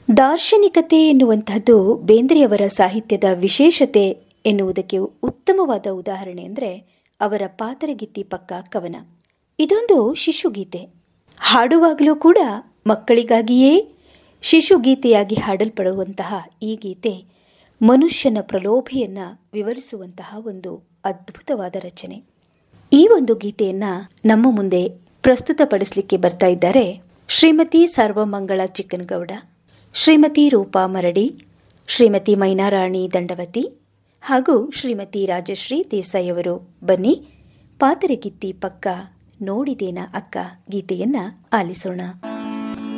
ದಾರ್ಶನಿಕತೆ ಎನ್ನುವಂತಹದ್ದು ಬೇಂದ್ರೆಯವರ ಸಾಹಿತ್ಯದ ವಿಶೇಷತೆ ಎನ್ನುವುದಕ್ಕೆ ಉತ್ತಮವಾದ ಉದಾಹರಣೆ ಅಂದರೆ ಅವರ ಪಾತರಗಿತ್ತಿ ಪಕ್ಕ ಕವನ ಇದೊಂದು ಶಿಶುಗೀತೆ ಹಾಡುವಾಗಲೂ ಕೂಡ ಮಕ್ಕಳಿಗಾಗಿಯೇ ಶಿಶುಗೀತೆಯಾಗಿ ಹಾಡಲ್ಪಡುವಂತಹ ಈ ಗೀತೆ ಮನುಷ್ಯನ ಪ್ರಲೋಭೆಯನ್ನ ವಿವರಿಸುವಂತಹ ಒಂದು ಅದ್ಭುತವಾದ ರಚನೆ ಈ ಒಂದು ಗೀತೆಯನ್ನ ನಮ್ಮ ಮುಂದೆ ಪ್ರಸ್ತುತಪಡಿಸಲಿಕ್ಕೆ ಬರ್ತಾ ಇದ್ದಾರೆ ಶ್ರೀಮತಿ ಸರ್ವಮಂಗಳ ಚಿಕ್ಕನಗೌಡ ಶ್ರೀಮತಿ ರೂಪಾ ಮರಡಿ ಶ್ರೀಮತಿ ಮೈನಾರಾಣಿ ದಂಡವತಿ ಹಾಗೂ ಶ್ರೀಮತಿ ರಾಜಶ್ರೀ ದೇಸಾಯಿ ಅವರು ಬನ್ನಿ ಪಾತರಗಿತ್ತಿ ಪಕ್ಕ ನೋಡಿದೇನ ಅಕ್ಕ ಗೀತೆಯನ್ನ ಆಲಿಸೋಣ